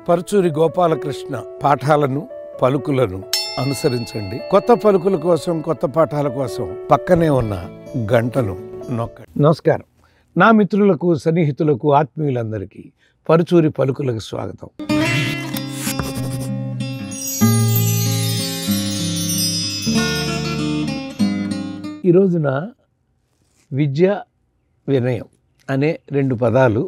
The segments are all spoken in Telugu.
పరుచూరి గోపాలకృష్ణ పాఠాలను పలుకులను అనుసరించండి కొత్త పలుకుల కోసం కొత్త పాఠాల కోసం పక్కనే ఉన్న గంటను నొక్కండి నమస్కారం నా మిత్రులకు సన్నిహితులకు ఆత్మీయులందరికీ పరుచూరి పలుకులకు స్వాగతం ఈ రోజున విద్య వినయం అనే రెండు పదాలు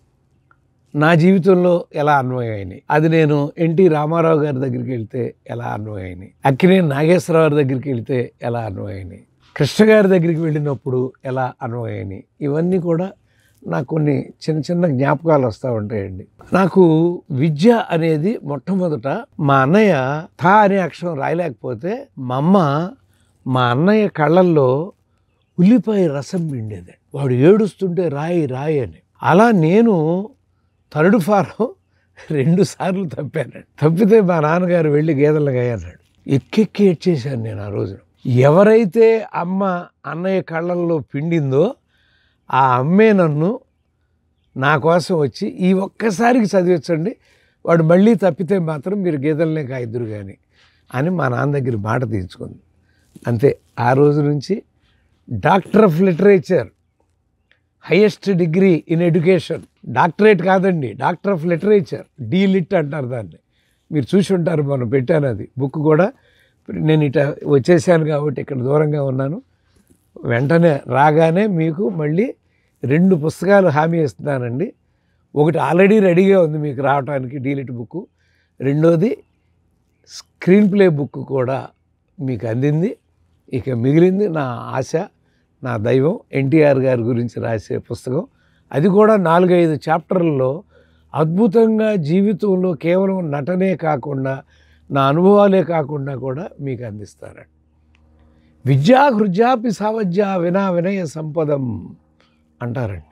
నా జీవితంలో ఎలా అన్వయమైనాయి అది నేను ఎన్టీ రామారావు గారి దగ్గరికి వెళ్తే ఎలా అన్వయమైనాయి అక్కినేని నాగేశ్వరరావు దగ్గరికి వెళ్తే ఎలా అన్వయమైనాయి కృష్ణ గారి దగ్గరికి వెళ్ళినప్పుడు ఎలా అన్వయమైనాయి ఇవన్నీ కూడా నాకు కొన్ని చిన్న చిన్న జ్ఞాపకాలు వస్తూ ఉంటాయండి నాకు విద్య అనేది మొట్టమొదట మా అన్నయ్య థా అనే అక్షరం రాయలేకపోతే మా అమ్మ మా అన్నయ్య కళ్ళల్లో ఉల్లిపాయ రసం పిండేది వాడు ఏడుస్తుంటే రాయి రాయి అని అలా నేను థర్డ్ ఫారం రెండు సార్లు తప్పానండి తప్పితే మా నాన్నగారు వెళ్ళి గేదెలకు అన్నాడు ఎక్కెక్కి ఏడ్చేశాను నేను ఆ రోజున ఎవరైతే అమ్మ అన్నయ్య కళ్ళల్లో పిండిందో ఆ అమ్మే నన్ను నా కోసం వచ్చి ఈ ఒక్కసారికి చదివించండి వాడు మళ్ళీ తప్పితే మాత్రం మీరు గీతలనే కాయిద్దురు కానీ అని మా నాన్న దగ్గర మాట తీర్చుకుంది అంతే ఆ రోజు నుంచి doctor of literature highest degree in education doctorate కాదండి doctor of literature D Lit అంటారు దాన్ని మీరు చూసి ఉంటారు మనం పెట్టాను అది బుక్ కూడా నేను ఇట వచ్చేసాను కాబట్టి ఇక్కడ దూరంగా ఉన్నాను వెంటనే రాగానే మీకు మళ్ళీ రెండు పుస్తకాలు హామీ ఇస్తున్నానండి ఒకటి ఆల్రెడీ రెడీగా ఉంది మీకు రావడానికి డీలిట్ బుక్ రెండోది స్క్రీన్ ప్లే బుక్ కూడా మీకు అందింది ఇక మిగిలింది నా ఆశ నా దైవం ఎన్టీఆర్ గారి గురించి రాసే పుస్తకం అది కూడా నాలుగైదు చాప్టర్లలో అద్భుతంగా జీవితంలో కేవలం నటనే కాకుండా నా అనుభవాలే కాకుండా కూడా మీకు అందిస్తారండి విద్యా హృజాపి సావజ్య వినా వినయ సంపదం అంటారండి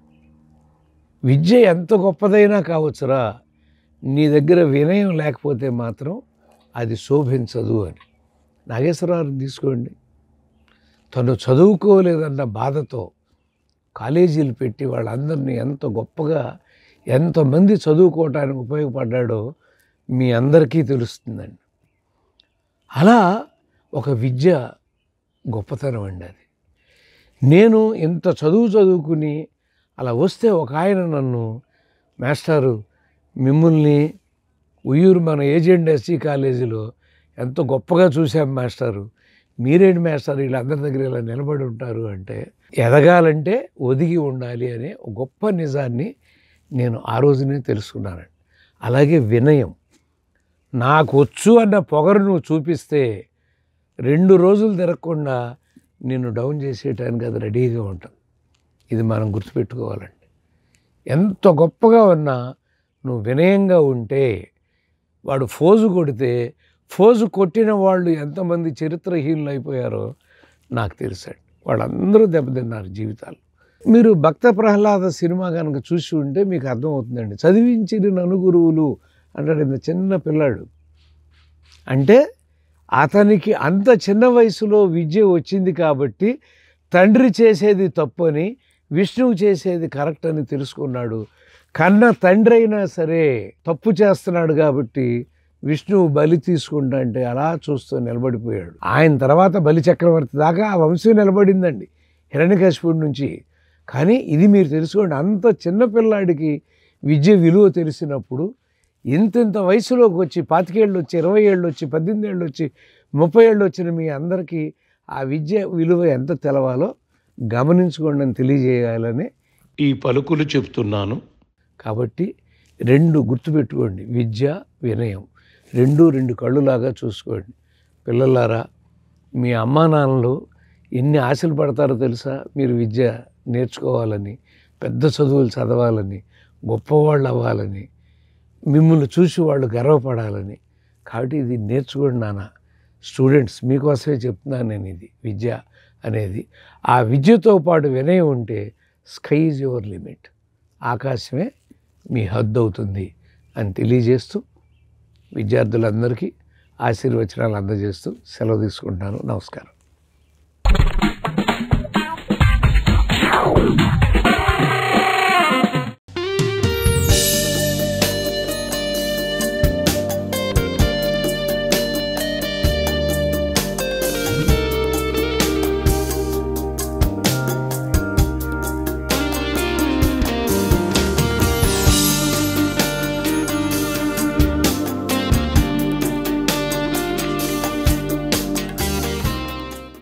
విద్య ఎంత గొప్పదైనా కావచ్చురా నీ దగ్గర వినయం లేకపోతే మాత్రం అది శోభించదు అని నాగేశ్వరరావు తీసుకోండి తను చదువుకోలేదన్న బాధతో కాలేజీలు పెట్టి వాళ్ళందరినీ ఎంత గొప్పగా ఎంతమంది చదువుకోవటానికి ఉపయోగపడ్డాడో మీ అందరికీ తెలుస్తుందండి అలా ఒక విద్య గొప్పతనం అండి అది నేను ఇంత చదువు చదువుకుని అలా వస్తే ఒక ఆయన నన్ను మాస్టారు మిమ్మల్ని ఉయ్యూరు మన ఏజెంట్ ఎస్సీ కాలేజీలో ఎంత గొప్పగా చూసాం మాస్టారు మీరేంటి మాస్టర్ వీళ్ళందరి దగ్గర ఇలా నిలబడి ఉంటారు అంటే ఎదగాలంటే ఒదిగి ఉండాలి అనే ఒక గొప్ప నిజాన్ని నేను ఆ రోజునే తెలుసుకున్నానండి అలాగే వినయం నాకు వచ్చు అన్న పొగరు నువ్వు చూపిస్తే రెండు రోజులు తిరగకుండా నిన్ను డౌన్ చేసేయటానికి అది రెడీగా ఉంటాం ఇది మనం గుర్తుపెట్టుకోవాలండి ఎంత గొప్పగా ఉన్నా నువ్వు వినయంగా ఉంటే వాడు ఫోజు కొడితే ఫోజు కొట్టిన వాళ్ళు ఎంతమంది చరిత్రహీనులు అయిపోయారో నాకు తెలుసండి వాళ్ళందరూ దెబ్బతిన్నారు జీవితాలు మీరు భక్త ప్రహ్లాద సినిమా కనుక చూసి ఉంటే మీకు అర్థమవుతుందండి చదివించిన నలుగురువులు అంటాడు ఇంత చిన్న పిల్లాడు అంటే అతనికి అంత చిన్న వయసులో విద్య వచ్చింది కాబట్టి తండ్రి చేసేది తప్పని విష్ణువు చేసేది కరెక్ట్ అని తెలుసుకున్నాడు కన్న తండ్రి అయినా సరే తప్పు చేస్తున్నాడు కాబట్టి విష్ణువు బలి తీసుకుంటా అంటే అలా చూస్తూ నిలబడిపోయాడు ఆయన తర్వాత బలి చక్రవర్తి దాకా ఆ వంశం నిలబడిందండి హిరణ్యకశిపుడి నుంచి కానీ ఇది మీరు తెలుసుకోండి అంత చిన్న పిల్లాడికి విద్య విలువ తెలిసినప్పుడు ఇంతింత వయసులోకి వచ్చి పాతికేళ్ళు వచ్చి ఇరవై ఏళ్ళు వచ్చి పద్దెనిమిది ఏళ్ళు వచ్చి ముప్పై ఏళ్ళు వచ్చిన మీ అందరికీ ఆ విద్య విలువ ఎంత తెలవాలో గమనించుకోండి అని తెలియజేయాలని ఈ పలుకులు చెప్తున్నాను కాబట్టి రెండు గుర్తుపెట్టుకోండి విద్య వినయం రెండు రెండు కళ్ళులాగా చూసుకోండి పిల్లలారా మీ అమ్మా నాన్నలు ఎన్ని ఆశలు పడతారో తెలుసా మీరు విద్య నేర్చుకోవాలని పెద్ద చదువులు చదవాలని గొప్పవాళ్ళు అవ్వాలని మిమ్మల్ని చూసి వాళ్ళు గర్వపడాలని కాబట్టి ఇది నేర్చుకోండి నాన్న స్టూడెంట్స్ మీకోసమే చెప్తున్నాను నేను ఇది విద్య అనేది ఆ విద్యతో పాటు వినయం ఉంటే స్కై ఈజ్ యువర్ లిమిట్ ఆకాశమే మీ హద్దు అవుతుంది అని తెలియజేస్తూ విద్యార్థులందరికీ ఆశీర్వచనాలు అందజేస్తూ సెలవు తీసుకుంటున్నాను నమస్కారం